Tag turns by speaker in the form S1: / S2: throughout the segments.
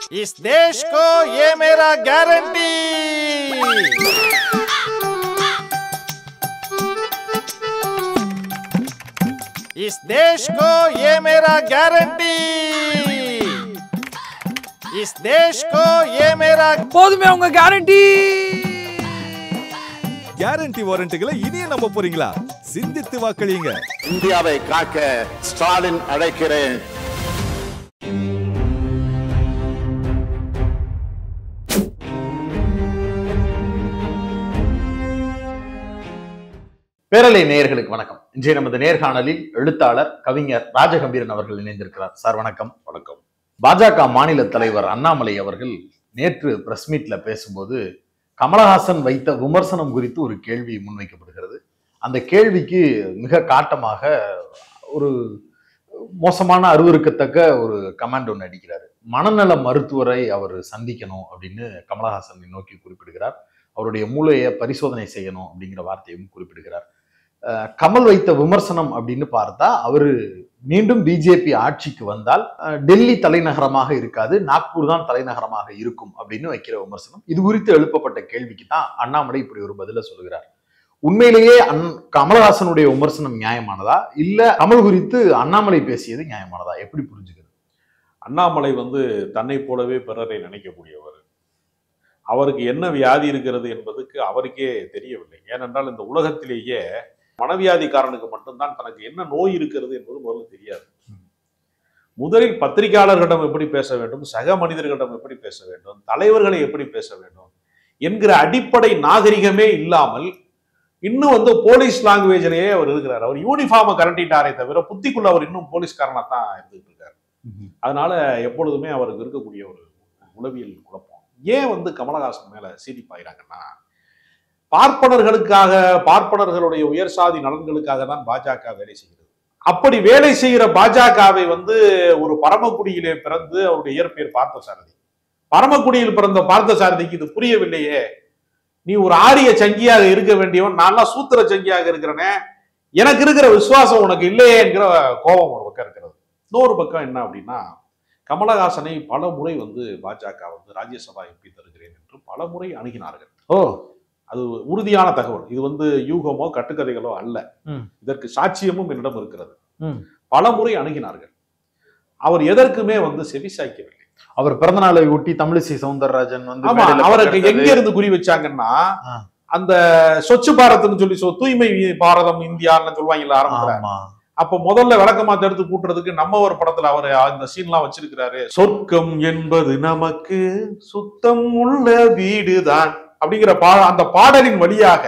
S1: इस देश को ये मेरा गारंटी इस देश को ये मेरा गारंटी इस देश को ये मेरा
S2: போதுமே உங்க கேரண்டி
S3: கேரண்டி வாரண்ட்டுகளை இனியே நம்ப போறீங்களா சிந்தித்து வாக்களியுங்க
S4: இந்தியாவை காக்க ஸ்டாலின் அழைக்கிறேன்
S5: பேரலை நேயர்களுக்கு வணக்கம் இன்றைய நமது நேர்காணலில் எழுத்தாளர் கவிஞர் ராஜகம்பீரன் அவர்கள் இணைந்திருக்கிறார் சார் வணக்கம் வணக்கம் பாஜக மாநில தலைவர் அண்ணாமலை அவர்கள் நேற்று பிரஸ் மீட்ல பேசும்போது கமலஹாசன் வைத்த விமர்சனம் குறித்து ஒரு கேள்வி முன்வைக்கப்படுகிறது அந்த கேள்விக்கு மிக காட்டமாக ஒரு மோசமான அருவருக்கத்தக்க ஒரு கமாண்ட் ஒன்று அடிக்கிறாரு மனநல மருத்துவரை அவர் சந்திக்கணும் அப்படின்னு கமலஹாசனை நோக்கி குறிப்பிடுகிறார் அவருடைய மூளையை பரிசோதனை செய்யணும் அப்படிங்கிற வார்த்தையும் குறிப்பிடுகிறார் அஹ் கமல் வைத்த விமர்சனம் அப்படின்னு பார்த்தா அவரு மீண்டும் பிஜேபி ஆட்சிக்கு வந்தால் அஹ், டெல்லி தலைநகரமாக இருக்காது நாக்பூர் தான் தலைநகரமாக இருக்கும் அப்படின்னு வைக்கிற விமர்சனம் இது குறித்து எழுப்பப்பட்ட கேள்விக்கு தான் அண்ணாமலை இப்படி ஒரு பதில சொல்கிறார் உண்மையிலேயே அன் கமலஹாசனுடைய விமர்சனம் நியாயமானதா இல்ல கமல் குறித்து அண்ணாமலை பேசியது நியாயமானதா எப்படி புரிஞ்சுக்கிறது
S6: அண்ணாமலை வந்து தன்னை போலவே பிறரை நினைக்கக்கூடியவர் அவருக்கு என்ன வியாதி இருக்கிறது என்பதுக்கு அவருக்கே தெரியவில்லை ஏனென்றால் இந்த உலகத்திலேயே மனவியாதிக்காரனுக்கு மட்டும்தான் தனக்கு என்ன நோய் இருக்கிறது என்பது முதல்ல தெரியாது முதலில் பத்திரிகையாளர்களிடம் எப்படி பேச வேண்டும் சக மனிதர்களிடம் எப்படி பேச வேண்டும் தலைவர்களை எப்படி பேச வேண்டும் என்கிற அடிப்படை நாகரிகமே இல்லாமல் இன்னும் வந்து போலீஸ் லாங்குவேஜிலேயே அவர் இருக்கிறார் அவர் யூனிஃபார்மை கரண்டிட்டாரே தவிர புத்திக்குள்ள அவர் இன்னும் போலீஸ்காரனா தான் இருந்துட்டு இருக்காரு அதனால எப்பொழுதுமே அவருக்கு இருக்கக்கூடிய ஒரு உளவியல் குழப்பம் ஏன் வந்து கமலஹாசன் மேல சீதி பாயிறாங்கன்னா பார்ப்பனர்களுக்காக பார்ப்பனர்களுடைய உயர் சாதி நலன்களுக்காக தான் பாஜக வேலை செய்கிறது அப்படி வேலை செய்கிற பாஜகவை வந்து ஒரு பரமக்குடியிலே பிறந்து அவருடைய இயற்பெயர் பார்த்தசாரதி பரமக்குடியில் பிறந்த பார்த்தசாரதிக்கு இது புரியவில்லையே நீ ஒரு ஆரிய சங்கியாக இருக்க வேண்டியவன் நான்லாம் சூத்திர சங்கியாக இருக்கிறனே எனக்கு இருக்கிற விசுவாசம் உனக்கு இல்லையே என்கிற கோபம் ஒரு பக்கம் இருக்கிறது இன்னொரு பக்கம் என்ன அப்படின்னா கமலஹாசனை பல முறை வந்து பாஜக வந்து ராஜ்யசபா எம்பி தருகிறேன் என்று பல முறை அணுகினார்கள்
S5: ஓ
S6: அது உறுதியான தகவல் இது வந்து யூகமோ கட்டுக்கதைகளோ அல்ல
S5: ம்.
S6: இதற்கு சாட்சியமும் என்னிடம் இருக்கிறது
S5: ம்.
S6: பல முறை அணுகினார்கள் அவர் எதற்குமே வந்து செவிசாய்க்கவில்லை
S5: அவர் பிறந்த நாளை ஒட்டி தமிழிசை சவுந்தரராஜன் வந்து
S6: ஆமா
S5: மேடையில
S6: அவருக்கு
S5: பங்கெடுத்தது.
S6: எங்க இருந்து குறி வச்சாங்கன்னா
S5: ஆ.
S6: அந்த சொச்சு பாரத்னு சொல்லி சொ தூய்மை பாரதம் இந்தியான்னு சொல்லுவாங்கல்ல ஆரம்பத்துல
S5: ஆமா
S6: அப்ப முதல்ல விளக்கமாத்த எடுத்து கூட்டுறதுக்கு நம்ம ஒரு படத்துல அவர் அந்த சீன்லாம் வச்சிருக்கிறாரு சொர்க்கம் என்பது நமக்கு சுத்தம் உள்ள வீடுதான் அப்படிங்கிற பா அந்த பாடலின் வழியாக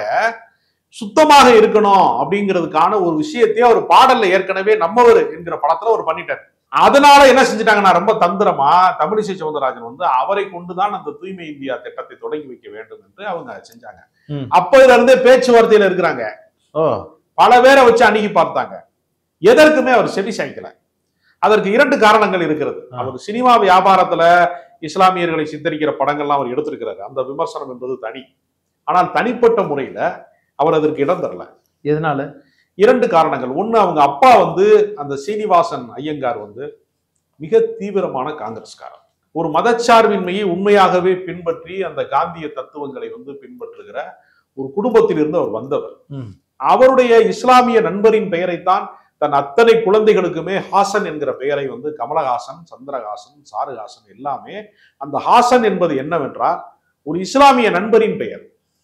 S6: சுத்தமாக இருக்கணும் அப்படிங்கிறதுக்கான ஒரு விஷயத்தையே அவர் பாடல்ல ஏற்கனவே நம்மவர் என்கிற படத்துல அவர் பண்ணிட்டார் அதனால என்ன செஞ்சுட்டாங்கன்னா ரொம்ப தந்திரமா தமிழிசை சவுந்தரராஜன் வந்து அவரை கொண்டுதான் அந்த தூய்மை இந்தியா திட்டத்தை தொடங்கி வைக்க வேண்டும் என்று அவங்க செஞ்சாங்க
S5: ம்.
S6: அப்போதுல இருந்தே பேச்சுவார்த்தையில இருக்கிறாங்க
S5: ஓ
S6: பல பேரை வச்சு அணுகி பார்த்தாங்க எதற்குமே அவர் செவி சாய்க்கல அதற்கு இரண்டு காரணங்கள் இருக்கிறது
S5: ஆ.
S6: அவர் சினிமா வியாபாரத்துல இஸ்லாமியர்களை சித்தரிக்கிற படங்கள்லாம் அவர் எடுத்திருக்கிறாரு அந்த விமர்சனம் என்பது தனி ஆனால் தனிப்பட்ட முறையில அவர் அதற்கு இடம் தரல
S5: எதனால
S6: இரண்டு காரணங்கள் ஒண்ணு அவங்க அப்பா வந்து அந்த சீனிவாசன் ஐயங்கார் வந்து மிக தீவிரமான காங்கிரஸ்காரர் ஒரு மதச்சார்பின்மையை உண்மையாகவே பின்பற்றி அந்த காந்திய தத்துவங்களை வந்து பின்பற்றுகிற ஒரு குடும்பத்திலிருந்து அவர் வந்தவர்
S5: ம்.
S6: அவருடைய இஸ்லாமிய நண்பரின் பெயரைத்தான் தன் அத்தனை குழந்தைகளுக்குமே ஹாசன் என்கிற பெயரை வந்து கமலஹாசன் சந்திரஹாசன் சாருஹாசன் எல்லாமே அந்த ஹாசன் என்பது என்னவென்றால் ஒரு இஸ்லாமிய நண்பரின் பெயர்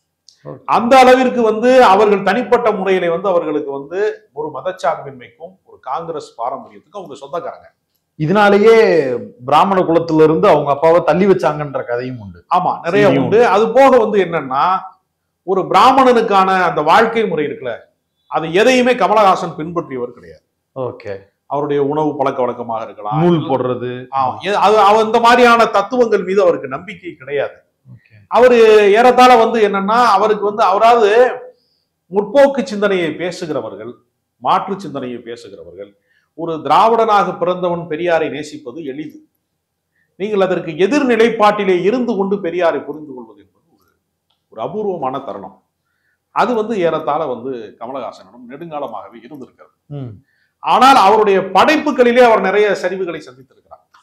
S6: அந்த அளவிற்கு வந்து அவர்கள் தனிப்பட்ட முறையில வந்து அவர்களுக்கு வந்து ஒரு மதச்சார்பின்மைக்கும் ஒரு காங்கிரஸ் பாரம்பரியத்துக்கும் அவங்க சொந்தக்காரங்க
S5: இதனாலேயே பிராமண குலத்துல இருந்து அவங்க அப்பாவை தள்ளி வச்சாங்கன்ற கதையும் உண்டு
S6: ஆமா நிறைய
S5: சரியும்.
S6: உண்டு அது போக வந்து என்னன்னா ஒரு பிராமணனுக்கான அந்த வாழ்க்கை முறை இருக்குல்ல அது எதையுமே கமலஹாசன் பின்பற்றியவர் கிடையாது
S5: ஓகே
S6: அவருடைய உணவு பழக்க வழக்கமாக இருக்கலாம்
S5: நூல் போடுறது
S6: ஆமா, எ- அது அவ- அந்த மாதிரியான தத்துவங்கள் மீது அவருக்கு நம்பிக்கை கிடையாது
S5: ஓகே
S6: அவரு ஏறத்தாழ வந்து என்னன்னா அவருக்கு வந்து அவராவது முற்போக்கு சிந்தனையை பேசுகிறவர்கள் மாற்று சிந்தனையை பேசுகிறவர்கள் ஒரு திராவிடனாக பிறந்தவன் பெரியாரை நேசிப்பது எளிது நீங்கள் அதற்கு எதிர் நிலைப்பாட்டிலே இருந்து கொண்டு பெரியாரை புரிந்து கொள்வது என்பது ஒரு ஒரு அபூர்வமான தருணம் அது வந்து ஏறத்தாழ வந்து கமலஹாசனிடம் நெடுங்காலமாகவே இருந்திருக்கிறது
S5: ம்.
S6: ஆனால் அவருடைய படைப்புகளிலே அவர் நிறைய சரிவுகளை சந்தித்திருக்கிறார்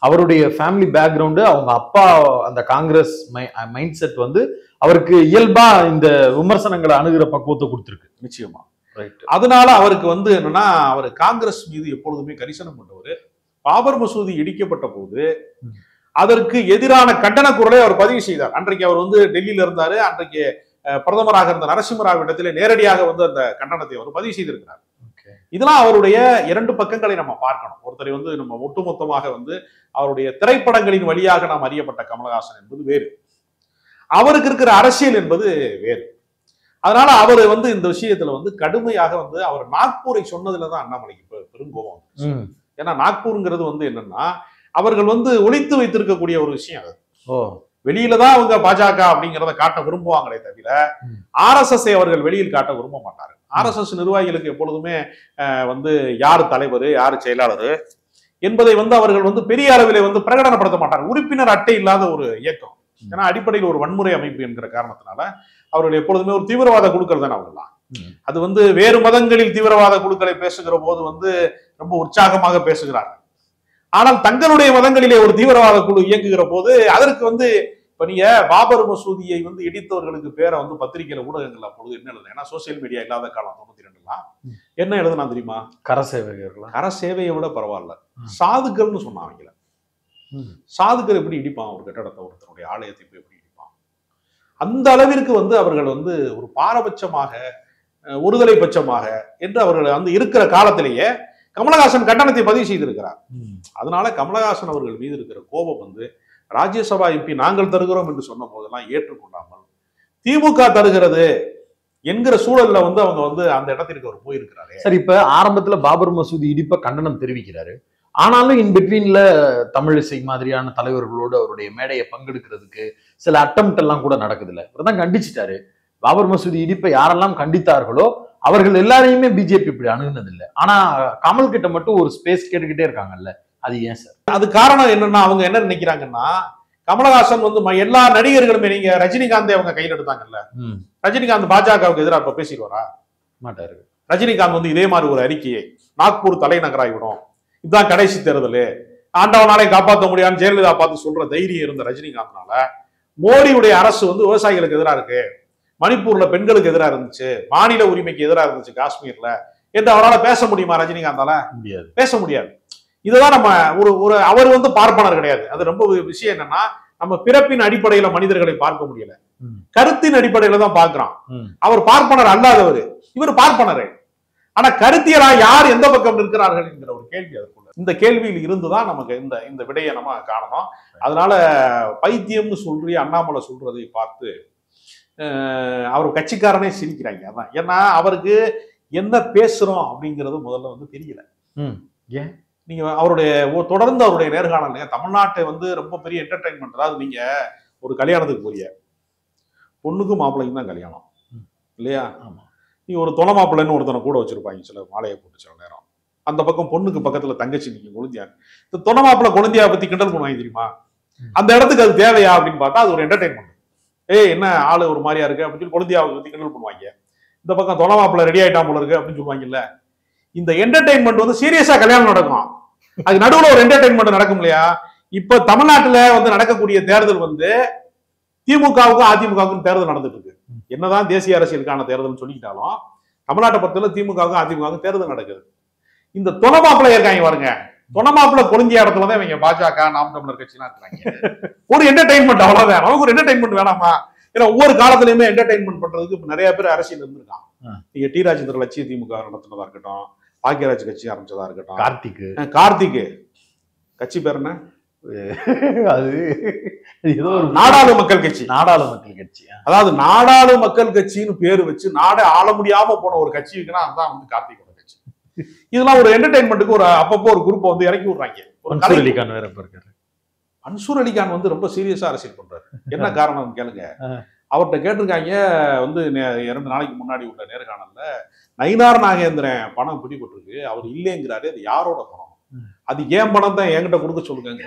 S5: அவருடைய ஃபேமிலி பேக்ரவுண்டு அவங்க அப்பா அந்த காங்கிரஸ் மைண்ட் செட் வந்து அவருக்கு இயல்பா இந்த விமர்சனங்களை அணுகிற பக்குவத்தை கொடுத்துருக்கு
S6: நிச்சயமா
S5: ரைட்
S6: அதனால அவருக்கு வந்து என்னன்னா அவர் காங்கிரஸ் மீது எப்பொழுதுமே கரிசனம் கொண்டவர் பாபர் மசூதி இடிக்கப்பட்ட போது
S5: ம்.
S6: அதற்கு எதிரான கண்டன குரலை அவர் பதிவு செய்தார் அன்றைக்கு அவர் வந்து டெல்லியில இருந்தாரு அன்றைக்கு அஹ், பிரதமராக இருந்த நரசிம்மராவ் இடத்திலே நேரடியாக வந்து அந்த கண்டனத்தை அவர் பதிவு செய்திருக்கிறார்
S5: Okay.
S6: இதெல்லாம் அவருடைய இரண்டு பக்கங்களை நம்ம பார்க்கணும் ஒருத்தரை வந்து நம்ம ஒட்டுமொத்தமாக வந்து அவருடைய திரைப்படங்களின் வழியாக நாம் அறியப்பட்ட கமலஹாசன் என்பது வேறு அவருக்கு இருக்கிற அரசியல் என்பது வேறு அதனால அவர் வந்து இந்த விஷயத்துல வந்து கடுமையாக வந்து அவர் நாக்பூரை சொன்னதுல தான் அண்ணாமலைக்கு பெ- பெருங்கோபம் வந்துச்சு. ஏன்னா நாக்பூருங்கிறது வந்து என்னன்னா அவர்கள் வந்து ஒளித்து வைத்திருக்கக்கூடிய ஒரு விஷயம் அது
S5: ஓ
S6: வெளியில தான் அவங்க பாஜக அப்படிங்கிறத காட்ட விரும்புவாங்களே தவிர
S5: ம்.
S6: ஆர்எஸ்எஸ் அவர்கள் வெளியில் காட்ட விரும்ப மாட்டாரு ஆர்எஸ்எஸ் நிர்வாகிகளுக்கு எப்பொழுதுமே அஹ், வந்து யார் தலைவர் யார் செயலாளர் என்பதை வந்து அவர்கள் வந்து பெரிய அளவில் வந்து பிரகடனப்படுத்த மாட்டாங்க உறுப்பினர் அட்டை இல்லாத ஒரு இயக்கம் ஏன்னா அடிப்படையில் ஒரு வன்முறை அமைப்பு என்கிற காரணத்தினால அவர்கள் எப்பொழுதுமே ஒரு தீவிரவாத குழுக்கள் தானே அவங்கலாம்
S5: ம்.
S6: அது வந்து வேறு மதங்களில் தீவிரவாத குழுக்களை பேசுகிற போது வந்து ரொம்ப உற்சாகமாக பேசுகிறார்கள் ஆனால் தங்களுடைய மதங்களிலே ஒரு தீவிரவாத குழு இயங்குகிற போது அதற்கு வந்து இப்ப நீங்க பாபர் மசூதியை வந்து இடித்தவர்களுக்கு பேரை வந்து பத்திரிகையில ஊடகங்கள்ல அப்பொழுது என்ன எழுதுனா ஏன்னா சோசியல் மீடியா இல்லாத காலம் தொண்ணூத்தி ரெண்டுலாம்
S5: ம்.
S6: என்ன எழுதுனா தெரியுமா
S5: கர சேவகர்களா
S6: கர சேவையை விட பரவாயில்ல
S5: ம்.
S6: சாதுக்கள்னு சொன்னாங்க
S5: ம்.
S6: சாதுக்கள் எப்படி இடிப்பான் ஒரு கட்டடத்தை ஒருத்தருடைய ஆலயத்தை போய் எப்படி இடிப்பான் அந்த அளவிற்கு வந்து அவர்கள் வந்து ஒரு பாரபட்சமாக அஹ், ஒருதலை பட்சமாக என்று அவர்கள் வந்து இருக்கிற காலத்திலேயே கமலஹாசன் கண்டனத்தை பதிவு செய்திருக்கிறார் அதனால கமலஹாசன் அவர்கள் மீது இருக்கிற கோபம் வந்து ராஜ்யசபா எம்பி நாங்கள் தருகிறோம் என்று சொன்ன போதெல்லாம் ஏற்றுக்கொள்ளாமல் திமுக தருகிறது என்கிற சூழல்ல வந்து அவங்க வந்து அந்த இடத்திற்கு அவர் போயிருக்கிறாரு
S5: சரி இப்ப ஆரம்பத்துல பாபர் மசூதி இடிப்ப கண்டனம் தெரிவிக்கிறாரு ஆனாலும் இன் பிட்வீன்ல தமிழிசை மாதிரியான தலைவர்களோடு அவருடைய மேடையை பங்கெடுக்கிறதுக்கு சில அட்டம் எல்லாம் கூட நடக்குதுல்ல இவர் தான் கண்டிச்சிட்டாரு பாபர் மசூதி இடிப்பை யாரெல்லாம் கண்டித்தார்களோ அவர்கள் எல்லாரையுமே பிஜேபி இப்படி அணுகுனது இல்ல ஆனா கமல் கிட்ட மட்டும் ஒரு ஸ்பேஸ் கேட்டுக்கிட்டே இருக்காங்கல்ல அது ஏன் சார்
S6: அது காரணம் என்னன்னா அவங்க என்ன நினைக்கிறாங்கன்னா கமலஹாசன் வந்து ம- எல்லா நடிகர்களுமே நீங்க ரஜினிகாந்தை அவங்க கையில் எடுத்தாங்கல்ல ரஜினிகாந்த் பாஜகவுக்கு எதிராக இப்ப பேசிடுவாரா
S5: மாட்டாரு
S6: ரஜினிகாந்த் வந்து இதே மாதிரி ஒரு அறிக்கையை நாக்பூர் தலைநகராகிவிடும் இதுதான் கடைசி தேர்தல் ஆண்டவனாலே காப்பாற்ற முடியாதுன்னு ஜெயலலிதா பார்த்து சொல்ற தைரியம் இருந்த ரஜினிகாந்த்னால மோடியுடைய அரசு வந்து விவசாயிகளுக்கு எதிராக இருக்கு மணிப்பூர்ல பெண்களுக்கு எதிராக இருந்துச்சு மாநில உரிமைக்கு எதிராக இருந்துச்சு காஷ்மீர்ல என்று அவரால் பேச முடியுமா ரஜினிகாந்தால
S5: முடியாது
S6: பேச முடியாது இதுதான் நம்ம ஒரு ஒரு அவர் வந்து பார்ப்பனர் கிடையாது அது ரொம்ப வி- விஷயம் என்னன்னா நம்ம பிறப்பின் அடிப்படையில மனிதர்களை பார்க்க முடியல
S5: ம்.
S6: கருத்தின் அடிப்படையில தான் பார்க்கிறோம்
S5: ம்.
S6: அவர் பார்ப்பனர் அல்லாதவர் இவர் பார்ப்பனர் ஆனா கருத்தியலா யார் எந்த பக்கம் நிற்கிறார்கள் என்கிற ஒரு கேள்வி அதற்குள்ள இந்த கேள்வியில் இருந்துதான் நமக்கு இந்த இந்த விடையை நம்ம காணணும் அதனால பைத்தியம்னு சொல்லி அண்ணாமலை சொல்றதை பார்த்து அஹ், அவர் கட்சிக்காரனே சிரிக்கிறாங்க அதான் ஏன்னா அவருக்கு என்ன பேசுறோம் அப்படிங்கிறது முதல்ல வந்து தெரியல
S5: ம். ஏன்?
S6: நீங்க அவருடைய ஒ- தொடர்ந்து அவருடைய நேர்காணல் தமிழ்நாட்டை வந்து ரொம்ப பெரிய என்டர்டைன்மெண்ட் அதாவது நீங்க ஒரு கல்யாணத்துக்கு போறிய பொண்ணுக்கும் மாப்பிள்ளைக்கும் தான் கல்யாணம்
S5: ம்.
S6: இல்லையா
S5: ஆமா.
S6: நீ ஒரு துணை மாப்பிள்ளைன்னு ஒருத்தனை கூட வச்சிருப்பாங்க சில மாலையை போட்டு சில நேரம் அந்த பக்கம் பொண்ணுக்கு பக்கத்துல தங்கச்சி நீங்க கொழுந்தியா இந்த துணை மாப்பிள்ளை கொழுந்தியா பத்தி கிண்டல் பண்ணுவாங்க தெரியுமா
S5: ம்.
S6: அந்த இடத்துக்கு அது தேவையா அப்படின்னு பார்த்தா அது ஒரு என்டர்டைன்மெண்ட் ஏய் என்ன ஆளு ஒரு மாதிரியா இருக்கு அப்படின்னு சொல்லி கொழுந்தியாவை பத்தி கிண்டல் பண்ணுவாங்க இந்த பக்கம் துணை மாப்பிள்ளை ரெடி ஆயிட்டா போல இருக்கு அப்படின்னு சொல்லுவாங்கல்ல இந்த என்டர்டைன்மெண்ட் வந்து சீரியஸா கல்யாணம் நடக்கும் அது நடுவுல ஒரு என்டர்டைன்மெண்ட் நடக்கும் இல்லையா இப்ப தமிழ்நாட்டுல வந்து நடக்கக்கூடிய தேர்தல் வந்து திமுகவுக்கும் அதிமுகவுக்கும் தேர்தல் நடந்துட்டு இருக்கு என்னதான் தேசிய அரசியலுக்கான தேர்தல்னு சொல்லிக்கிட்டாலும் தமிழ்நாட்டை பொறுத்தவரை திமுகவுக்கும் அதிமுகவுக்கும் தேர்தல் நடக்குது இந்த துணை மாப்பிள்ளை இருக்காங்க பாருங்க துணை மாப்பிள்ளை பொருந்திய இடத்துல தான் இவங்க பாஜக நாம் தமிழர் கட்சிலாம் இருக்கிறாங்க ஒரு என்டர்டைன்மெண்ட் அவ்வளவுதான் நமக்கு ஒரு என்டர்டைன்மெண்ட் வேணாமா ஏன்னா ஒவ்வொரு காலத்திலயுமே என்டர்டைன்மெண்ட் பண்றதுக்கு இப்ப நிறைய பேர் அரசியல் இருந்திருக்கான்
S5: ஆ.
S6: நீங்க டி ராஜேந்திர லட்சிய திமுக நடத்தினதா இருக்கட்டும் பாக்கியராஜ் கட்சி ஆரம்பிச்சதா இருக்கட்டும்
S5: கார்த்திக்
S6: அஹ் கார்த்திக் கட்சி பேர் என்ன
S5: அது ஏதோ ஒரு
S6: நாடாளு மக்கள் கட்சி
S5: நாடாளு மக்கள் கட்சி
S6: அதாவது நாடாளு மக்கள் கட்சின்னு பேர் வச்சு நாடே ஆள முடியாம போன ஒரு கட்சி இருக்குன்னா அதுதான் வந்து கார்த்திகோட கட்சி இதெல்லாம் ஒரு என்டர்டைன்மெண்ட்டுக்கு ஒரு அப்பப்போ ஒரு குரூப்பை வந்து இறக்கி விடுறாங்க ஒரு
S5: மன்சூர்
S6: கதை
S5: அலிகான் வேற இப்ப இருக்காரு
S6: மன்சூர் அலிகான் வந்து ரொம்ப சீரியஸா அரசியல் பண்றாரு என்ன காரணம் கேளுங்க
S5: ஆ.
S6: அவர்கிட்ட கேட்டிருக்காங்க வந்து நே- இரண்டு நாளைக்கு முன்னாடி உள்ள நேர்காணல்ல நயினார் நாகேந்திரன் பணம் பிடிபட்டிருக்கு அவர் இல்லைங்கிறாரு அது யாரோட பணம்
S5: ம்.
S6: அது ஏன் பணம் தான் என்கிட்ட கொடுக்க சொல்லுங்க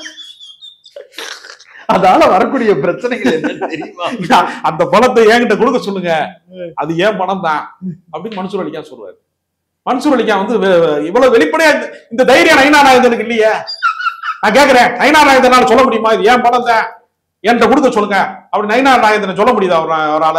S5: அதால வரக்கூடிய பிரச்சனைகள் என்னன்னு தெரியுமா
S6: அந்த பணத்தை என்கிட்ட கொடுக்க சொல்லுங்க அது ஏன் பணம் தான் அப்படின்னு மன்சூர் அலிகான் சொல்றாரு மன்சூர் அலிகான் வந்து வெ- இவ்வளவு வெளிப்படையா இந்த- இந்த தைரியம் நயினார் நாகேந்திரனுக்கு இல்லையே நான் கேட்கிறேன் நயினார் நாயந்தனால சொல்ல முடியுமா இது ஏன் படம் தான் என்கிட்ட கொடுக்க சொல்லுங்க அப்படி நயினார் நாயந்தனை சொல்ல முடியுதா அவர் அவரால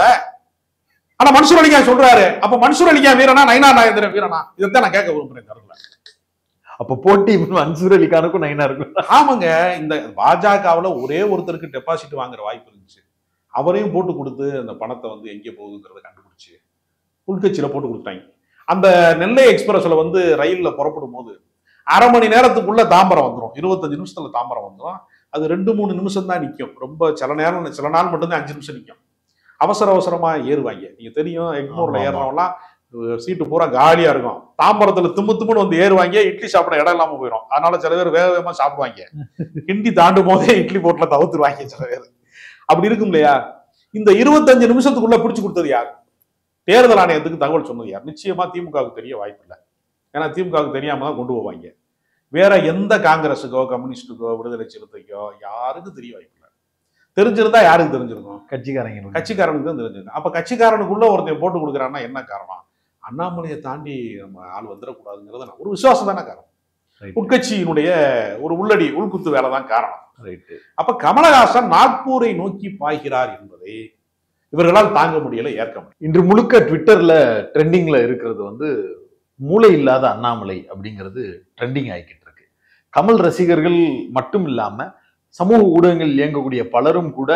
S6: ஆனா மன்சூர் அலிகா சொல்றாரு அப்ப மன்சூர் அலிகா வீரனா நயினார் நாயந்திரன் வீரனா இதைத்தான் நான் கேட்க விரும்புறேன் இந்த இடத்துல.
S5: அப்ப போட்டி மன்சூர் அலிகானுக்கும் நைனா இருக்கும்
S6: ஆமாங்க இந்த பாஜகவுல ஒரே ஒருத்தருக்கு டெபாசிட் வாங்குற வாய்ப்பு இருந்துச்சு அவரையும் போட்டு கொடுத்து அந்த பணத்தை வந்து எங்கே போகுதுங்கிறத கண்டுபிடிச்சு உள்கட்சியில போட்டு கொடுத்தாங்க அந்த நெல்லை எக்ஸ்பிரஸ்ல வந்து ரயில்ல புறப்படும் போது அரை மணி நேரத்துக்குள்ள தாம்பரம் வந்துடும் இருபத்தஞ்சு நிமிஷத்துல தாம்பரம் வந்துடும் அது ரெண்டு மூணு நிமிஷம் தான் நிற்கும் ரொம்ப சில நேரம் சில நாள் மட்டும்தான் அஞ்சு நிமிஷம் நிற்கும் அவசர அவசரமா ஏறுவாங்க நீங்க தெரியும் எக்மோர்ல
S5: ஆமா, ஆமா.
S6: ஏறவங்கலாம் சீட்டு பூரா காலியா இருக்கும் தாம்பரத்துல திம்மு திம்முன்னு வந்து ஏறுவாங்க இட்லி சாப்பிட இடம் இல்லாம போயிடும் அதனால சில பேர் வேக வேகமா சாப்பிடுவாங்க கிண்டி தாண்டும் போதே இட்லி போட்டுல தவிர்த்துருவாங்க சில பேர் அப்படி இருக்கும் இல்லையா இந்த இருபத்தஞ்சு நிமிஷத்துக்குள்ள பிடிச்சு கொடுத்தது யார் தேர்தல் ஆணையத்துக்கு தகவல் சொன்னது யார் நிச்சயமா திமுகவுக்கு தெரிய வாய்ப்பு இல்லை ஏன்னா திமுகவுக்கு தெரியாம தான் கொண்டு போவாங்க வேற எந்த காங்கிரஸுக்கோ கம்யூனிஸ்டுக்கோ விடுதலை சிறுத்தைக்கோ யாருக்கும் தெரிய வாய்ப்பு இல்லை தெரிஞ்சிருந்தா யாருக்கு தெரிஞ்சிருக்கும்
S5: கட்சிக்காரங்க
S6: கட்சிக்காரனுக்கு தான் தெரிஞ்சிருக்கும் அப்ப கட்சிக்காரனுக்குள்ள ஒருத்தன் போட்டு கொடுக்குறான்னா என்ன காரணம் அண்ணாமலையை தாண்டி நம்ம ஆள் வந்துடக்கூடாதுங்கிறது நான் ஒரு விசுவாசம் தானே காரணம்
S5: Right.
S6: உட்கட்சியினுடைய ஒரு உள்ளடி உள்குத்து வேலை தான் காரணம்
S5: ரைட்டு
S6: அப்ப கமலஹாசன் நாக்பூரை நோக்கி பாய்கிறார் என்பதை இவர்களால் தாங்க முடியல ஏற்க முடியல
S5: இன்று முழுக்க ட்விட்டர்ல ட்ரெண்டிங்ல இருக்கிறது வந்து மூளை இல்லாத அண்ணாமலை அப்படிங்கிறது ட்ரெண்டிங் ஆகிக்கிட்டு இருக்கு கமல் ரசிகர்கள் மட்டும் இல்லாம சமூக ஊடகங்கள் இயங்கக்கூடிய பலரும் கூட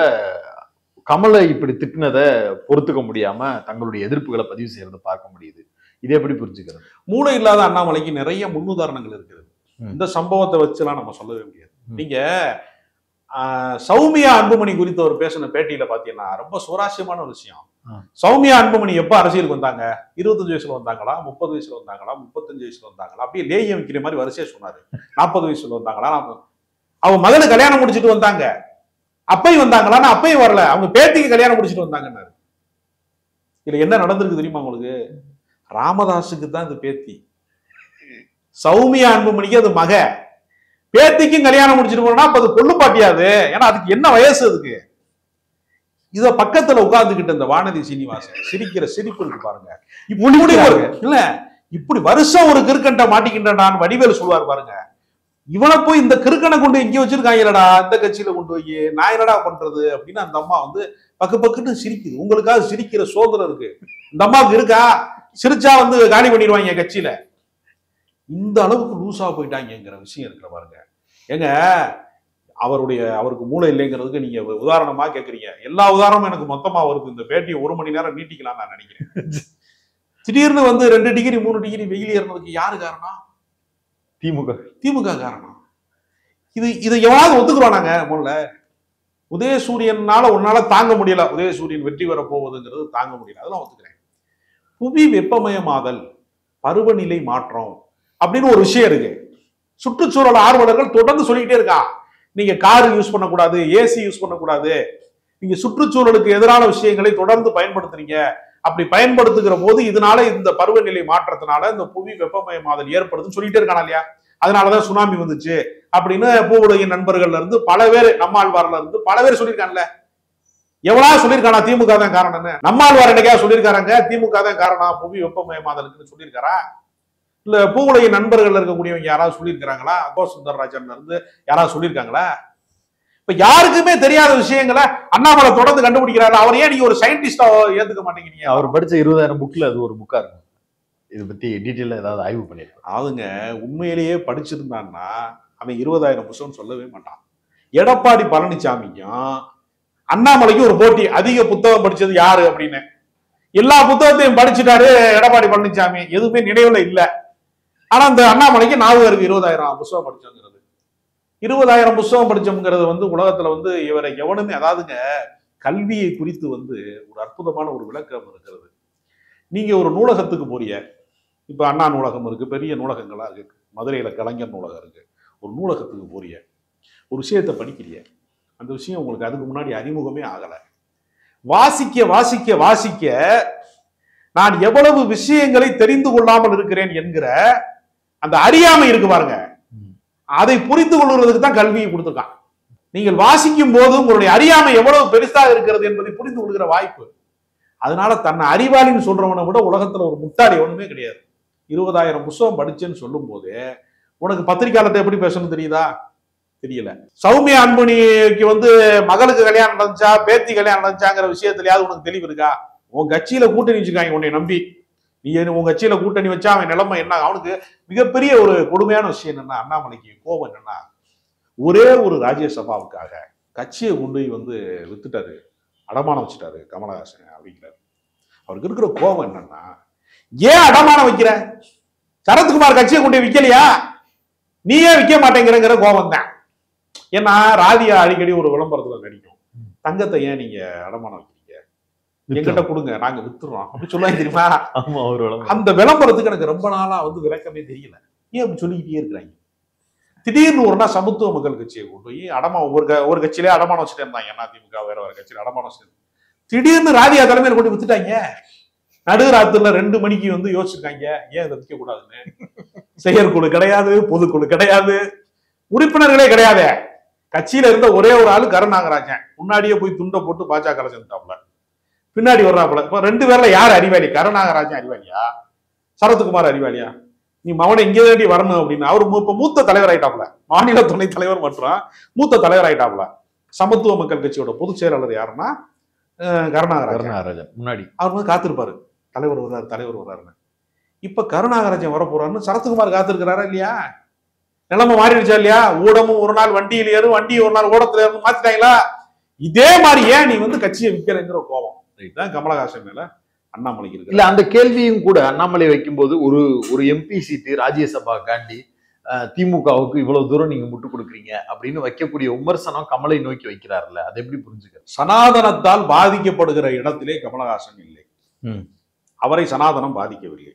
S5: கமலை இப்படி திட்டினதை பொறுத்துக்க முடியாம தங்களுடைய எதிர்ப்புகளை பதிவு செய்யறதை பார்க்க முடியுது இதை எப்படி புரிஞ்சுக்கிறது
S6: மூளை இல்லாத அண்ணாமலைக்கு நிறைய முன்னுதாரணங்கள் இருக்கிறது
S5: ம்.
S6: இந்த சம்பவத்தை வச்சுலாம் நம்ம சொல்லவே முடியாது
S5: ம்.
S6: நீங்க ஆஹ், சௌமியா அன்புமணி குறித்து ஒரு பேசின பேட்டியில பாத்தீங்கன்னா ரொம்ப சுவாரஸ்யமான ஒரு விஷயம்
S5: ஆ.
S6: சௌமியா அன்புமணி எப்ப அரசியலுக்கு வந்தாங்க இருபத்தஞ்சு வயசுல வந்தாங்களா முப்பது வயசுல வந்தாங்களா முப்பத்தஞ்சு வயசுல வந்தாங்களா அப்படியே லேயம் வைக்கிற மாதிரி வரிசையா சொன்னாரு நாற்பது வயசுல வந்தாங்களா நாப்பது- அவங்க மகனுக்கு கல்யாணம் முடிச்சிட்டு வந்தாங்க அப்பையும் வந்தாங்களான்னு அப்பையும் வரல அவங்க பேத்திக்கு கல்யாணம் முடிச்சிட்டு வந்தாங்கன்னாரு இதுல என்ன நடந்திருக்கு தெரியுமா உங்களுக்கு ராமதாஸுக்கு தான் இது பேத்தி சௌமியா அன்புமணிக்கு அது மக பேத்திக்கும் கல்யாணம் முடிச்சிட்டு போனா அப்ப அது பொண்ணு பாட்டியாது ஏன்னா அதுக்கு என்ன வயசு அதுக்கு இத பக்கத்துல உட்கார்ந்துகிட்ட இந்த வானதி சீனிவாசன் சிரிக்கிற சிரிப்பு இருக்கு பாருங்க இப்படி ஒரு இல்ல இப்படி வருஷம் ஒரு கிறுக்கண்ட மாட்டிக்கின்றனான் வடிவேல் சொல்லுவார் பாருங்க இவனை போய் இந்த கிறுக்கனை கொண்டு இங்க வச்சிருக்காங்கடா இந்த கட்சியில கொண்டு போய் நான் என்னடா பண்றது அப்படின்னு அந்த அம்மா வந்து பக்கு பக்குன்னு சிரிக்குது உங்களுக்காக சிரிக்கிற சோதனை இருக்கு இந்த அம்மாவுக்கு இருக்கா சிரிச்சா வந்து காலி பண்ணிடுவாங்க கட்சியில இந்த அளவுக்கு லூசா போயிட்டாங்கங்கிற விஷயம் இருக்கிற பாருங்க ஏங்க அவருடைய அவருக்கு மூளை இல்லைங்கிறதுக்கு நீங்க ஒரு உதாரணமா கேக்குறீங்க எல்லா உதாரணமும் எனக்கு மொத்தமா வருது இந்த பேட்டியை ஒரு மணி நேரம் நீட்டிக்கலாம் நான் நினைக்கிறேன் திடீர்னு வந்து ரெண்டு டிகிரி மூணு டிகிரி வெயில் ஏறினதுக்கு யாரு காரணம்
S5: திமுக
S6: திமுக காரணம் இது இதை எவனாவது ஒத்துக்குறானாங்க முதல்ல உதயசூரியனால உன்னால தாங்க முடியல உதயசூரியன் வெற்றி பெற போவதுங்கிறது தாங்க முடியல அதெல்லாம் ஒத்துக்கிறேன் புவி வெப்பமயமாதல் பருவநிலை மாற்றம் அப்படின்னு ஒரு விஷயம் இருக்கு சுற்றுச்சூழல் ஆர்வலர்கள் தொடர்ந்து சொல்லிக்கிட்டே இருக்கான் நீங்க கார் யூஸ் பண்ணக்கூடாது ஏசி யூஸ் பண்ணக்கூடாது நீங்க சுற்றுச்சூழலுக்கு எதிரான விஷயங்களை தொடர்ந்து பயன்படுத்துறீங்க அப்படி பயன்படுத்துகிற போது இதனால இந்த பருவநிலை மாற்றத்தினால இந்த புவி வெப்பமயமாதல் ஏற்படுதுன்னு சொல்லிட்டே இருக்கானா இல்லையா அதனாலதான் சுனாமி வந்துச்சு அப்படின்னு பூவுடைய நண்பர்கள்ல இருந்து பல பேர் நம்மாழ்வார்ல இருந்து பல பேர் சொல்லியிருக்காங்கல்ல எவ்வளவு சொல்லியிருக்கானா திமுக தான் காரணம்னு நம்மாழ்வார் என்னைக்கா சொல்லியிருக்காராங்க திமுக தான் காரணம் புவி வெப்பமயமாதலுக்குன்னு சொல்லியிருக்காரா இல்ல பூவுடைய நண்பர்கள் இருக்கக்கூடியவங்க யாராவது சொல்லியிருக்கிறாங்களா கோ சுந்தரராஜன்ல இருந்து யாராவது சொல்லியிருக்காங்களா இப்ப யாருக்குமே தெரியாத விஷயங்களை அண்ணாமலை தொடர்ந்து கண்டுபிடிக்கிறாரு அவர் ஏன் நீங்க ஒரு சயின்டிஸ்டா ஏத்துக்க மாட்டேங்கிறீங்க
S5: அவர் படிச்ச இருபதாயிரம் புக்ல அது ஒரு புக்கா இருக்கும் இதை பத்தி டீட்டெயிலா ஏதாவது ஆய்வு பண்ணிருக்கோம்
S6: அதுங்க உண்மையிலேயே படிச்சிருந்தான்னா அவன் இருபதாயிரம் புத்தகம் சொல்லவே மாட்டான் எடப்பாடி பழனிசாமிக்கும் அண்ணாமலைக்கும் ஒரு போட்டி அதிக புத்தகம் படிச்சது யாரு அப்படின்னு எல்லா புத்தகத்தையும் படிச்சுட்டாரு எடப்பாடி பழனிசாமி எதுவுமே நினைவுல இல்ல ஆனா அந்த அண்ணாமலைக்கு ஞாபகம் இருக்கு இருபதாயிரம் புத்தகம் படிச்சோங்கிறது இருபதாயிரம் புத்தகம் படிச்சோங்கிறது வந்து உலகத்துல வந்து இவரை எவனுமே அதாவதுங்க கல்வியை குறித்து வந்து ஒரு அற்புதமான ஒரு விளக்கம் இருக்கிறது நீங்க ஒரு நூலகத்துக்கு போறீங்க இப்ப அண்ணா நூலகம் இருக்கு பெரிய நூலகங்களா இருக்கு மதுரையில கலைஞர் நூலகம் இருக்கு ஒரு நூலகத்துக்கு போறிய ஒரு விஷயத்தை படிக்கிறீங்க அந்த விஷயம் உங்களுக்கு அதுக்கு முன்னாடி அறிமுகமே ஆகல வாசிக்க வாசிக்க வாசிக்க நான் எவ்வளவு விஷயங்களை தெரிந்து கொள்ளாமல் இருக்கிறேன் என்கிற அந்த அறியாமை இருக்கு பாருங்க
S5: ம்.
S6: அதை புரிந்து கொள்வதற்கு தான் கல்வியை கொடுத்துருக்கான் நீங்கள் வாசிக்கும் போது உங்களுடைய அறியாமை எவ்வளவு பெருசாக இருக்கிறது என்பதை புரிந்து கொள்கிற வாய்ப்பு அதனால தன்னை அறிவாளின்னு சொல்றவனை விட உலகத்துல ஒரு முட்டாளி ஒண்ணுமே கிடையாது இருபதாயிரம் புஸ்தகம் படிச்சேன்னு சொல்லும் போது உனக்கு பத்திரிக்கையாளர்கிட்ட எப்படி பேசணும் தெரியுதா தெரியல சௌமியா அன்புனிக்கு வந்து மகளுக்கு கல்யாணம் நடந்துச்சா பேத்தி கல்யாணம் நடந்துச்சாங்கிற விஷயத்துலயாவது உனக்கு தெளிவு இருக்கா உன் கட்சியில கூட்டணி வச்சுக்காங்க உன்னை நம்பி நீ என்ன- உன் கட்சியில கூட்டணி வச்சா அவன் நிலைமை என்ன அவனுக்கு மிகப்பெரிய ஒரு கொடுமையான விஷயம் என்னன்னா அண்ணாமலைக்கு கோபம் என்னன்னா ஒரே ஒரு ராஜ்யசபாவுக்காக கட்சியை கொண்டு போய் வந்து வித்துட்டாரு அடமானம் வச்சுட்டாரு கமலஹாசன் அப்படிங்கிறாரு அவருக்கு இருக்கிற கோபம் என்னன்னா ஏன் அடமானம் வைக்கிற சரத்குமார் கட்சியை கொண்டு போய் விக்கலையா நீ ஏன் விற்க மாட்டேங்கிறங்கிற கோபம் தான் ஏன்னா ராதியா அடிக்கடி ஒரு விளம்பரத்துல நடிக்கும் தங்கத்தை ஏன் நீங்க அடமானம் வைக்கிறீங்க எங்கிட்ட கொடுங்க நாங்க வித்துறோம் அப்படி சொல்லுவாங்க தெரியுமா
S5: ஆமா ஒரு விளம்பரம்.
S6: அந்த விளம்பரத்துக்கு எனக்கு ரொம்ப நாளா வந்து விளக்கமே தெரியல ஏன் அப்படி சொல்லிக்கிட்டே இருக்கிறாங்க திடீர்னு ஒரு நாள் சமத்துவ மக்கள் கட்சியை கொண்டு போய் அடமா ஒரு க- ஒரு கட்சியிலே அடமானம் வச்சுட்டே இருந்தாங்க அண்ணா திமுக வேற வேற கட்சியில அடமானம் வச்சுட்டு திடீர்னு ராதியா தலைமையில கொண்டு போய் வித்துட்டாங்க நடுராத்திரில ரெண்டு மணிக்கு வந்து யோசிச்சிருக்காங்க ஏன் இதை விற்க கூடாதுன்னு செயற்குழு கிடையாது பொதுக்குழு கிடையாது உறுப்பினர்களே கிடையாது கட்சியில இருந்த ஒரே ஒரு ஆளு கருணாகராஜன் முன்னாடியே போய் துண்டை போட்டு பாஜக சேர்ந்துட்டாப்ல பின்னாடி வர்றாப்புல இப்ப ரெண்டு பேர்ல யார் அறிவாளி கருணாகராஜன் அறிவாளியா சரத்குமார் அறிவாளியா நீ மவனை இங்கே தாண்டி வரணும் அப்படின்னு அவர் மூ- இப்ப மூத்த தலைவர் ஆயிட்டாப்ல மாநில துணைத் தலைவர் மற்றும் மூத்த தலைவர் ஆயிட்டாப்ல சமத்துவ மக்கள் கட்சியோட பொதுச் செயலாளர் யாருன்னா அஹ், கருணாகராஜன்
S5: கருணாகராஜன் முன்னாடி
S6: அவர் வந்து காத்திருப்பாரு தலைவர் வர்றாரு தலைவர் வர்றாருன்னு இப்ப கருணாகராஜன் வர போறாருன்னு சரத்குமார் காத்திருக்கிறாரா இல்லையா நிலைமை மாறிடுச்சா இல்லையா ஊடமும் ஒரு நாள் வண்டியில் ஏறும் வண்டி ஒரு நாள் ஓடத்துல ஏறும் மாத்திட்டாங்களா இதே மாதிரி ஏன் நீ வந்து கட்சியை விற்கிறங்கிற கோபம் இதுதான் கமலஹாசன் மேல அண்ணாமலைக்கு இருக்கு
S5: இல்ல அந்த கேள்வியும் கூட அண்ணாமலை வைக்கும்போது ஒரு ஒரு எம்பி சீட்டு ராஜ்யசபா காண்டி அஹ், திமுகவுக்கு இவ்வளவு தூரம் நீங்க முட்டு கொடுக்குறீங்க அப்படின்னு வைக்கக்கூடிய விமர்சனம் கமலை நோக்கி வைக்கிறாருல்ல அதை எப்படி புரிஞ்சுக்க
S6: சனாதனத்தால் பாதிக்கப்படுகிற இடத்திலே கமலஹாசன் இல்லை
S5: ம்.
S6: அவரை சனாதனம் பாதிக்கவில்லை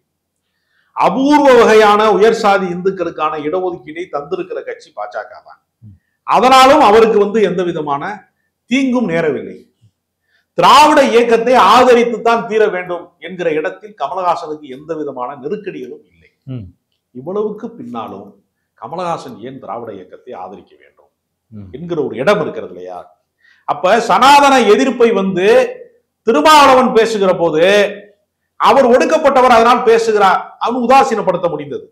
S6: அபூர்வ வகையான உயர் சாதி இந்துக்களுக்கான இடஒதுக்கீடை தந்திருக்கிற கட்சி பாஜக தான் அதனாலும் அவருக்கு வந்து எந்த விதமான தீங்கும் நேரவில்லை திராவிட இயக்கத்தை ஆதரித்துத்தான் தீர வேண்டும் என்கிற இடத்தில் கமலஹாசனுக்கு எந்த விதமான நெருக்கடிகளும் இல்லை
S5: ம்.
S6: இவ்வளவுக்கு பின்னாலும் கமலஹாசன் ஏன் திராவிட இயக்கத்தை ஆதரிக்க வேண்டும்
S5: ம்.
S6: என்கிற ஒரு இடம் இருக்கிறது இல்லையா அப்ப சனாதன எதிர்ப்பை வந்து திருமாவளவன் பேசுகிற போது அவர் ஒடுக்கப்பட்டவர் அதனால் பேசுகிறார் அவன் உதாசீனப்படுத்த முடிந்தது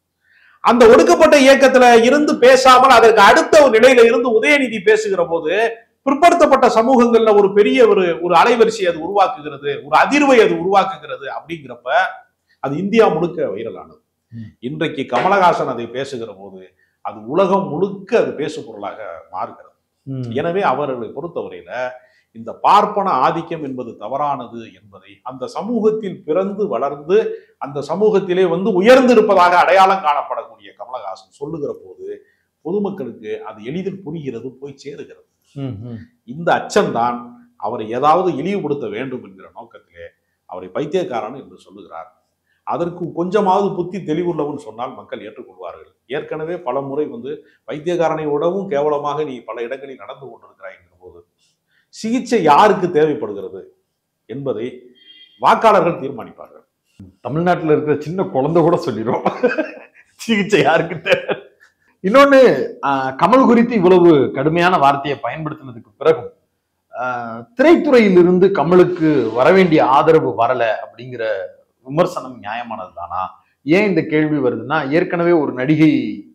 S6: அந்த ஒடுக்கப்பட்ட இயக்கத்துல இருந்து பேசாமல் அதற்கு அடுத்த ஒரு நிலையில இருந்து உதயநிதி பேசுகிற போது பிற்படுத்தப்பட்ட சமூகங்கள்ல ஒரு பெரிய ஒரு ஒரு அலைவரிசை அது உருவாக்குகிறது ஒரு அதிர்வை அது உருவாக்குகிறது அப்படிங்கிறப்ப அது இந்தியா முழுக்க வைரலானது
S5: ம்.
S6: இன்றைக்கு கமலஹாசன் அதை பேசுகிற போது அது உலகம் முழுக்க அது பேசு பொருளாக மாறுகிறது எனவே அவர்களை பொறுத்தவரையில இந்த பார்ப்பன ஆதிக்கம் என்பது தவறானது என்பதை அந்த சமூகத்தில் பிறந்து வளர்ந்து அந்த சமூகத்திலே வந்து உயர்ந்து இருப்பதாக அடையாளம் காணப்படக்கூடிய கமலஹாசன் சொல்லுகிற போது பொதுமக்களுக்கு அது எளிதில் புரிகிறது போய் சேருகிறது
S5: ம், ம்.
S6: இந்த அச்சம்தான் அவரை ஏதாவது இழிவுபடுத்த வேண்டும் என்கிற நோக்கத்திலே அவரை பைத்தியக்காரன் என்று சொல்லுகிறார் அதற்கு கொஞ்சமாவது புத்தி தெளிவுள்ளவன் சொன்னால் மக்கள் ஏற்றுக்கொள்வார்கள் ஏற்கனவே பல முறை வந்து பைத்தியக்காரனை விடவும் கேவலமாக நீ பல இடங்களில் நடந்து கொண்டிருக்கிறாய் என்கிற போது சிகிச்சை யாருக்கு தேவைப்படுகிறது என்பதை வாக்காளர்கள் தீர்மானிப்பார்கள்
S5: தமிழ்நாட்டுல இருக்கிற சின்ன குழந்தை கூட சொல்லிடும் சிகிச்சை யாருக்கு தேவை இன்னொன்னு ஆஹ், கமல் குறித்து இவ்வளவு கடுமையான வார்த்தையை பயன்படுத்தினதுக்கு பிறகும் ஆஹ், திரைத்துறையிலிருந்து கமலுக்கு வர வேண்டிய ஆதரவு வரல அப்படிங்கிற விமர்சனம் நியாயமானது தானா ஏன் இந்த கேள்வி வருதுன்னா ஏற்கனவே ஒரு நடிகை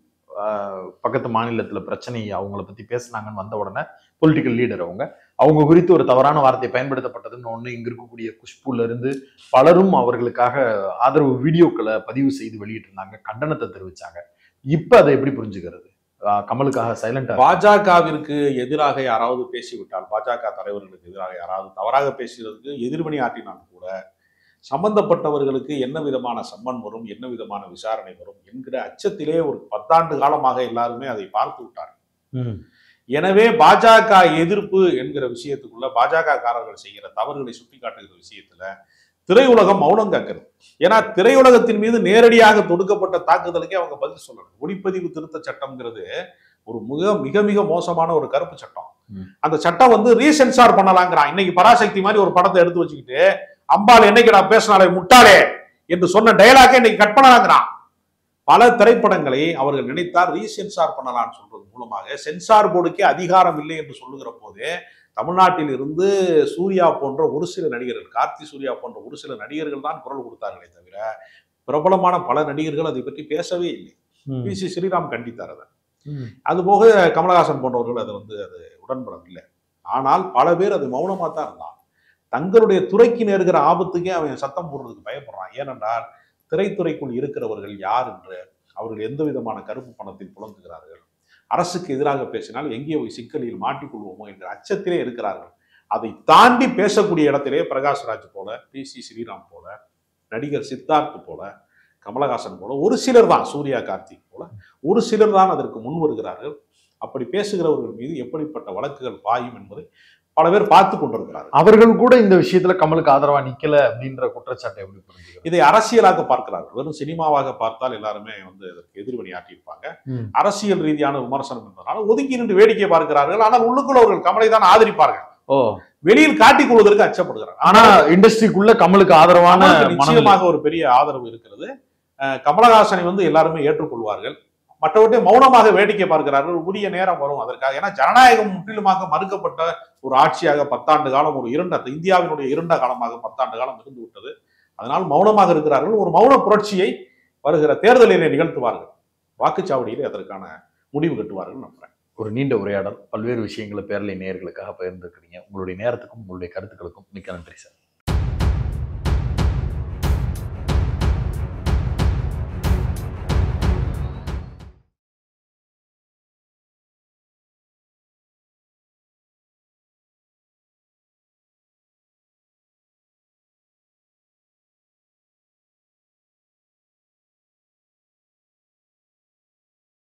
S5: ஆஹ், பக்கத்து மாநிலத்துல பிரச்சனை அவங்கள பத்தி பேசுனாங்கன்னு வந்த உடனே பொலிட்டிக்கல் லீடர் அவங்க அவங்க குறித்து ஒரு தவறான வார்த்தை பயன்படுத்தப்பட்டதுன்னு ஒண்ணு இங்க இருக்கக்கூடிய குஷ்புல இருந்து பலரும் அவர்களுக்காக ஆதரவு வீடியோக்களை பதிவு செய்து வெளியிட்டிருந்தாங்க கண்டனத்தை தெரிவிச்சாங்க இப்ப அதை எப்படி புரிஞ்சுக்கிறது ஆஹ் கமலுக்காக சைலண்டா
S6: பாஜகவிற்கு எதிராக யாராவது பேசிவிட்டால் பாஜக தலைவர்களுக்கு எதிராக யாராவது தவறாக பேசுகிறதுக்கு எதிர்வினை ஆற்றினால் கூட சம்பந்தப்பட்டவர்களுக்கு என்ன விதமான சம்மன் வரும் என்ன விதமான விசாரணை வரும் என்கிற அச்சத்திலே ஒரு பத்தாண்டு காலமாக எல்லாருமே அதை பார்த்து விட்டார்கள் எனவே பாஜக எதிர்ப்பு என்கிற விஷயத்துக்குள்ள பாஜக காரர்கள் செய்கிற தவறுகளை சுட்டிக்காட்டுகிற விஷயத்துல திரையுலகம் மௌனம் காக்கிறது ஏன்னா திரையுலகத்தின் மீது நேரடியாக தொடுக்கப்பட்ட தாக்குதலுக்கே அவங்க பதில் சொல்லணும் ஒளிப்பதிவு திருத்த சட்டம்ங்கிறது ஒரு மிக மிக மிக மோசமான ஒரு கருப்பு சட்டம்
S5: ம்.
S6: அந்த சட்டம் வந்து ரீசென்சார் பண்ணலாங்கிறான் இன்னைக்கு பராசக்தி மாதிரி ஒரு படத்தை எடுத்து வச்சுக்கிட்டு அம்பாள் என்னைக்கு நான் பேசினாலே முட்டாளே என்று சொன்ன டயலாக்கே இன்னைக்கு கட் பண்ணலாங்கிறான் பல திரைப்படங்களை அவர்கள் நினைத்தால் ரீசென்சார் பண்ணலாம்னு சொல்றது மூலமாக சென்சார் போர்டுக்கே அதிகாரம் இல்லை என்று சொல்லுகிற போதே தமிழ்நாட்டில் இருந்து சூர்யா போன்ற ஒரு சில நடிகர்கள் கார்த்தி சூர்யா போன்ற ஒரு சில நடிகர்கள் தான் குரல் கொடுத்தார்களே தவிர பிரபலமான பல நடிகர்கள் அதை பற்றி பேசவே இல்லை பி சி ஸ்ரீராம் கண்டித்தார் அதை அதுபோக கமலஹாசன் போன்றவர்கள் அதை வந்து அது உடன்படவில்லை ஆனால் பல பேர் அது மௌனமா தான் இருந்தான் தங்களுடைய துறைக்கு நேருகிற ஆபத்துக்கே அவன் சத்தம் போடுறதுக்கு பயப்படுறான் ஏனென்றால் திரைத்துறைக்குள் இருக்கிறவர்கள் யார் என்று அவர்கள் எந்த விதமான கருப்பு பணத்தில் புலங்குகிறார்கள் அரசுக்கு எதிராக பேசினால் எங்கே போய் சிக்கலில் மாட்டிக்கொள்வோமோ என்ற அச்சத்திலே இருக்கிறார்கள் அதை தாண்டி பேசக்கூடிய இடத்திலே பிரகாஷ்ராஜ் போல பி சி ஸ்ரீராம் போல நடிகர் சித்தார்த் போல கமலஹாசன் போல ஒரு சிலர் தான் சூர்யா கார்த்திக் போல ஒரு சிலர் தான் அதற்கு முன் வருகிறார்கள் அப்படி பேசுகிறவர்கள் மீது எப்படிப்பட்ட வழக்குகள் பாயும் என்பதை பல பேர் பார்த்து கொண்டிருக்கிறார்கள்
S5: அவர்கள் கூட இந்த விஷயத்துல கமலுக்கு ஆதரவா நிக்கல அப்படின்ற குற்றச்சாட்டை எப்படி புரிஞ்சுக்கிறது
S6: இதை அரசியலாக பார்க்கிறார்கள் வெறும் சினிமாவாக பார்த்தால் எல்லாருமே வந்து இதற்கு எதிர்வினை ஆற்றியிருப்பாங்க
S5: ம்.
S6: அரசியல் ரீதியான விமர்சனம் என்பதனால ஒதுக்கி நின்று வேடிக்கை பார்க்கிறார்கள் ஆனால் உள்ளுக்குள்ள அவர்கள் கமலை தான் ஆதரிப்பார்கள்
S5: ஓ
S6: வெளியில் காட்டிக் கொள்வதற்கு அச்சப்படுகிறார்கள்
S5: ஆனா இண்டஸ்ட்ரிக்குள்ள கமலுக்கு ஆதரவான
S6: கமலுக்கு
S5: மனநிலை.
S6: நிச்சயமாக ஒரு பெரிய ஆதரவு இருக்கிறது அஹ் கமலஹாசனை வந்து எல்லாருமே ஏற்றுக்கொள்வார்கள் மற்றவற்றை மௌனமாக வேடிக்கை பார்க்கிறார்கள் உரிய நேரம் வரும் அதற்காக ஏன்னா ஜனநாயகம் முற்றிலுமாக மறுக்கப்பட்ட ஒரு ஆட்சியாக பத்தாண்டு காலம் ஒரு இரண்ட இந்தியாவினுடைய இருண்ட காலமாக பத்தாண்டு காலம் இருந்து விட்டது அதனால் மௌனமாக இருக்கிறார்கள் ஒரு மௌன புரட்சியை வருகிற தேர்தலிலே நிகழ்த்துவார்கள் வாக்குச்சாவடியிலே அதற்கான முடிவு கட்டுவார்கள் நம்புறேன்
S5: ஒரு நீண்ட உரையாடல் பல்வேறு விஷயங்களை பேரலை நேயர்களுக்காக பகிர்ந்திருக்கிறீங்க உங்களுடைய நேரத்துக்கும் உங்களுடைய கருத்துக்களுக்கும் மிக்க நன்றி சார்